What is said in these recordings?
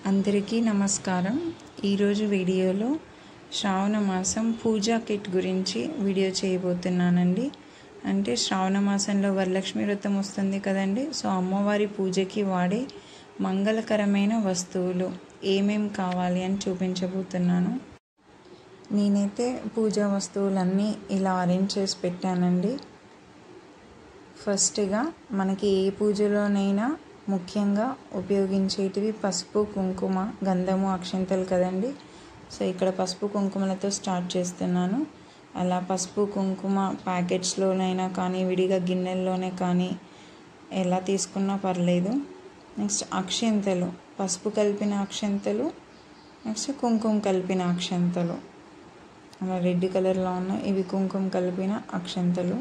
అందరికీ నమస్కారం ఈరోజు వీడియోలో శ్రావణ మాసం పూజా కిట్ గురించి వీడియో చేయబోతున్నానండి అంటే శ్రావణ మాసంలో వరలక్ష్మి వ్రతం వస్తుంది కదండి సో అమ్మవారి పూజకి వాడే మంగళకరమైన వస్తువులు ఏమేం కావాలి అని చూపించబోతున్నాను నేనైతే పూజా వస్తువులన్నీ ఇలా అరేంజ్ చేసి పెట్టానండి ఫస్ట్గా మనకి ఏ పూజలోనైనా ముఖ్యంగా ఉపయోగించేటివి పసుపు కుంకుమ గంధము అక్షంతలు కదండి సో ఇక్కడ పసుపు కుంకుమలతో స్టార్ట్ చేస్తున్నాను అలా పసుపు కుంకుమ ప్యాకెట్స్లోనైనా కానీ విడిగా గిన్నెల్లోనే కానీ ఎలా తీసుకున్నా పర్లేదు నెక్స్ట్ అక్షంతలు పసుపు కలిపిన అక్షంతలు నెక్స్ట్ కుంకుమ కలిపిన అక్షంతలు అలా రెడ్ కలర్లో ఉన్న ఇవి కుంకుమ కలిపిన అక్షంతలు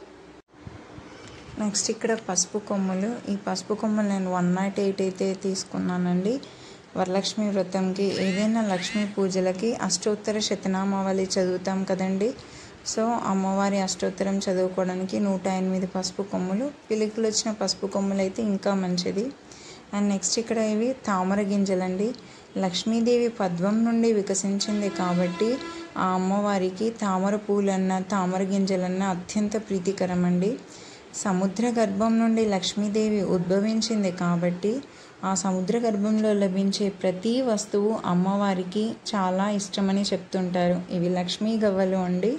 నెక్స్ట్ ఇక్కడ పసుపు కొమ్ములు ఈ పసుపు కొమ్ములు నేను వన్ నాట్ ఎయిట్ అయితే తీసుకున్నానండి వరలక్ష్మి వ్రతంకి ఏదైనా లక్ష్మీ పూజలకి అష్టోత్తర శతనామావళి చదువుతాం కదండి సో అమ్మవారి అష్టోత్తరం చదువుకోవడానికి నూట ఎనిమిది పసుపు కొమ్ములు పిలికలు వచ్చిన పసుపు కొమ్ములు అయితే ఇంకా మంచిది అండ్ నెక్స్ట్ ఇక్కడ ఇవి తామర గింజలండి లక్ష్మీదేవి పద్మం నుండి వికసించింది కాబట్టి ఆ అమ్మవారికి తామర పూలన్న తామర గింజలన్న అత్యంత ప్రీతికరం అండి సముద్ర గర్భం నుండి లక్ష్మీదేవి ఉద్భవించింది కాబట్టి ఆ సముద్ర గర్భంలో లభించే ప్రతి వస్తువు అమ్మవారికి చాలా ఇష్టమని చెప్తుంటారు ఇవి లక్ష్మీ గవ్వలు అండి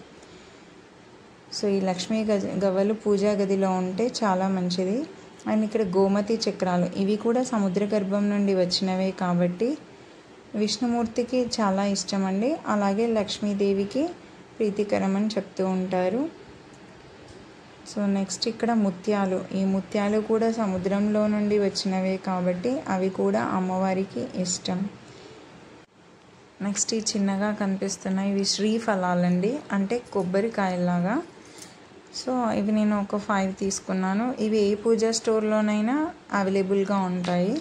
సో ఈ లక్ష్మీ గజ గవ్వలు పూజా గదిలో ఉంటే చాలా మంచిది అండ్ ఇక్కడ గోమతి చక్రాలు ఇవి కూడా సముద్ర గర్భం నుండి వచ్చినవే కాబట్టి విష్ణుమూర్తికి చాలా ఇష్టం అండి అలాగే లక్ష్మీదేవికి ప్రీతికరం అని చెప్తూ ఉంటారు సో నెక్స్ట్ ఇక్కడ ముత్యాలు ఈ ముత్యాలు కూడా సముద్రంలో నుండి వచ్చినవే కాబట్టి అవి కూడా అమ్మవారికి ఇష్టం నెక్స్ట్ ఈ చిన్నగా కనిపిస్తున్న ఇవి శ్రీఫలాలండి అంటే కొబ్బరికాయలాగా సో ఇవి నేను ఒక ఫైవ్ తీసుకున్నాను ఇవి ఏ పూజా స్టోర్లోనైనా అవైలబుల్గా ఉంటాయి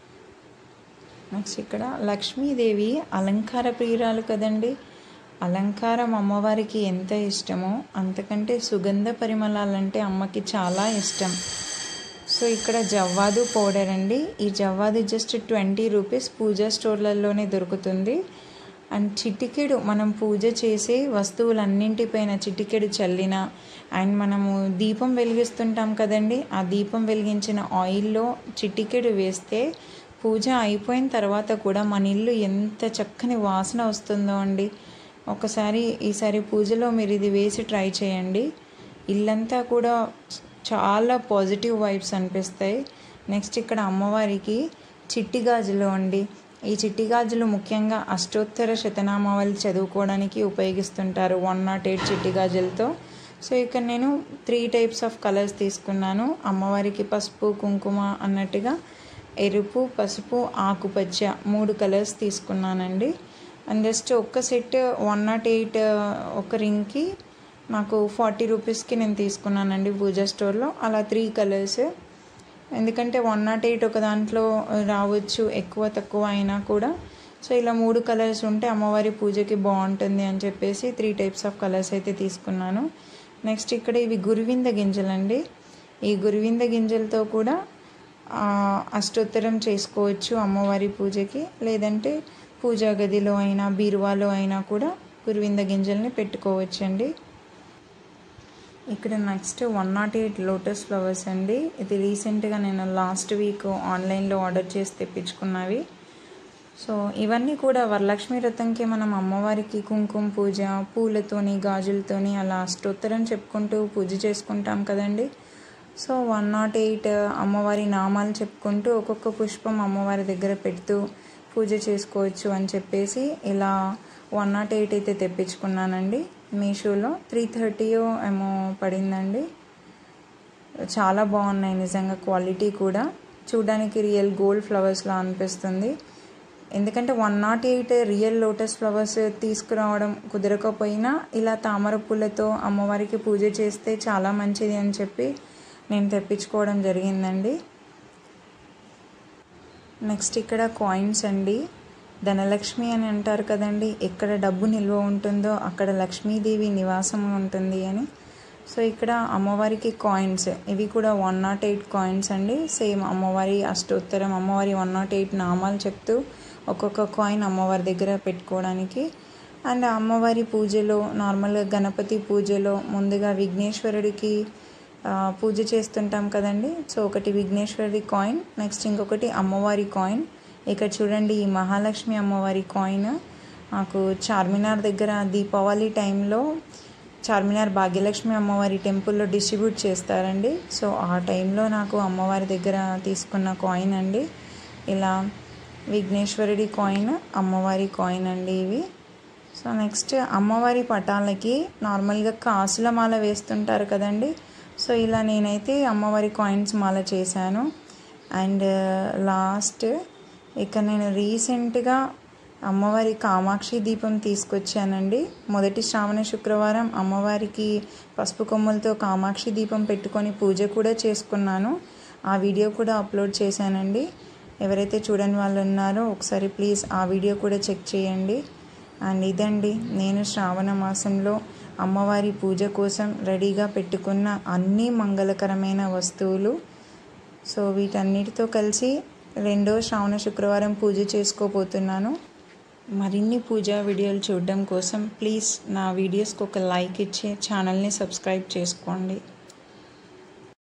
నెక్స్ట్ ఇక్కడ లక్ష్మీదేవి అలంకార ప్రియురాలు కదండి అలంకారం అమ్మవారికి ఎంత ఇష్టమో అంతకంటే సుగంధ పరిమళాలంటే అమ్మకి చాలా ఇష్టం సో ఇక్కడ జవ్వాదు పౌడర్ అండి ఈ జవ్వాదు జస్ట్ ట్వంటీ రూపీస్ పూజా స్టోర్లలోనే దొరుకుతుంది అండ్ చిటికెడు మనం పూజ చేసే వస్తువులన్నింటిపైన చిటికెడు చల్లిన అండ్ మనము దీపం వెలిగిస్తుంటాం కదండి ఆ దీపం వెలిగించిన ఆయిల్లో చిటికెడు వేస్తే పూజ అయిపోయిన తర్వాత కూడా మన ఇల్లు ఎంత చక్కని వాసన వస్తుందో అండి ఒకసారి ఈసారి పూజలో మీరు ఇది వేసి ట్రై చేయండి ఇల్లంతా కూడా చాలా పాజిటివ్ వైబ్స్ అనిపిస్తాయి నెక్స్ట్ ఇక్కడ అమ్మవారికి చిట్టి గాజులు అండి ఈ చిట్టి గాజులు ముఖ్యంగా అష్టోత్తర శతనామావళి చదువుకోవడానికి ఉపయోగిస్తుంటారు వన్ నాట్ ఎయిట్ చిట్టి గాజులతో సో ఇక్కడ నేను త్రీ టైప్స్ ఆఫ్ కలర్స్ తీసుకున్నాను అమ్మవారికి పసుపు కుంకుమ అన్నట్టుగా ఎరుపు పసుపు ఆకుపచ్చ మూడు కలర్స్ తీసుకున్నానండి అండ్ జస్ట్ ఒక్క సెట్ వన్ నాట్ ఎయిట్ ఒక రింగ్కి నాకు ఫార్టీ రూపీస్కి నేను తీసుకున్నానండి పూజా స్టోర్లో అలా త్రీ కలర్స్ ఎందుకంటే వన్ నాట్ ఎయిట్ ఒక దాంట్లో రావచ్చు ఎక్కువ తక్కువ అయినా కూడా సో ఇలా మూడు కలర్స్ ఉంటే అమ్మవారి పూజకి బాగుంటుంది అని చెప్పేసి త్రీ టైప్స్ ఆఫ్ కలర్స్ అయితే తీసుకున్నాను నెక్స్ట్ ఇక్కడ ఇవి గురువింద గింజలండి ఈ గురువింద గింజలతో కూడా అష్టోత్తరం చేసుకోవచ్చు అమ్మవారి పూజకి లేదంటే పూజా గదిలో అయినా బీరువాలో అయినా కూడా గురువింద గింజల్ని పెట్టుకోవచ్చండి ఇక్కడ next one nought eight lotus flowers అండి ఇది రీసెంట్గా నేను లాస్ట్ వీక్ ఆన్లైన్లో ఆర్డర్ చేసి తెప్పించుకున్నవి సో ఇవన్నీ కూడా వరలక్ష్మి వ్రతంకి మనం అమ్మవారికి కుంకుమ పూజ పూలతోని గాజులతోని అలా అష్టోత్తరం చెప్పుకుంటూ పూజ చేసుకుంటాం కదండి సో వన్ నాట్ ఎయిట్ అమ్మవారి నామాలు చెప్పుకుంటూ ఒక్కొక్క పుష్పం అమ్మవారి దగ్గర పెడుతూ పూజ చేసుకోవచ్చు అని చెప్పేసి ఇలా వన్ నాట్ ఎయిట్ అయితే తెప్పించుకున్నానండి మీషోలో త్రీ థర్టీయో ఏమో పడిందండి చాలా బాగున్నాయి నిజంగా క్వాలిటీ కూడా చూడడానికి రియల్ గోల్డ్ ఫ్లవర్స్లా అనిపిస్తుంది ఎందుకంటే one nought eight real lotus flowers తీసుకురావడం కుదరకపోయినా ఇలా తామర పూలతో అమ్మవారికి పూజ చేస్తే చాలా మంచిది అని చెప్పి నేను తెప్పించుకోవడం జరిగిందండి నెక్స్ట్ ఇక్కడ కాయిన్స్ అండి ధనలక్ష్మి అని అంటారు కదండి ఎక్కడ డబ్బు నిల్వ ఉంటుందో అక్కడ లక్ష్మీదేవి నివాసం ఉంటుంది అని సో ఇక్కడ అమ్మవారికి కాయిన్స్ ఇవి కూడా వన్ నాట్ ఎయిట్ కాయిన్స్ అండి సేమ్ అమ్మవారి అష్టోత్తరం అమ్మవారి వన్ నాట్ ఎయిట్ నామాలు చెప్తూ ఒక్కొక్క కాయిన్ అమ్మవారి దగ్గర పెట్టుకోవడానికి అండ్ అమ్మవారి పూజలో నార్మల్గా గణపతి పూజలో ముందుగా విఘ్నేశ్వరుడికి పూజ చేస్తుంటాం కదండి సో ఒకటి విఘ్నేశ్వరుడి కాయిన్ నెక్స్ట్ ఇంకొకటి అమ్మవారి కాయిన్ ఇక్కడ చూడండి ఈ మహాలక్ష్మి అమ్మవారి కాయిన్ నాకు చార్మినార్ దగ్గర దీపావళి టైంలో చార్మినార్ భాగ్యలక్ష్మి అమ్మవారి టెంపుల్లో డిస్ట్రిబ్యూట్ చేస్తారండి సో ఆ టైంలో నాకు అమ్మవారి దగ్గర తీసుకున్న కాయిన్ అండి ఇలా విఘ్నేశ్వరుడి కాయిన్ అమ్మవారి కాయిన్ అండి ఇవి సో నెక్స్ట్ అమ్మవారి పటాలకి నార్మల్గా కాసుల మాల వేస్తుంటారు కదండి సో ఇలా నేనైతే అమ్మవారి కాయిన్స్ మాల చేశాను అండ్ లాస్ట్ ఇక నేను రీసెంట్గా అమ్మవారి కామాక్షి దీపం తీసుకొచ్చానండి మొదటి శ్రావణ శుక్రవారం అమ్మవారికి పసుపు కొమ్మలతో కామాక్షి దీపం పెట్టుకొని పూజ కూడా చేసుకున్నాను ఆ వీడియో కూడా అప్లోడ్ చేశానండి ఎవరైతే చూడని వాళ్ళు ఉన్నారో ఒకసారి ప్లీజ్ ఆ వీడియో కూడా చెక్ చేయండి అండ్ ఇదండి నేను శ్రావణ మాసంలో అమ్మవారి పూజ కోసం రెడీగా పెట్టుకున్న అన్ని మంగళకరమైన వస్తువులు సో వీటన్నిటితో కలిసి రెండో శ్రావణ శుక్రవారం పూజ చేసుకోబోతున్నాను మరిన్ని పూజా వీడియోలు చూడడం కోసం ప్లీజ్ నా వీడియోస్కి ఒక లైక్ ఇచ్చి ఛానల్ని సబ్స్క్రైబ్ చేసుకోండి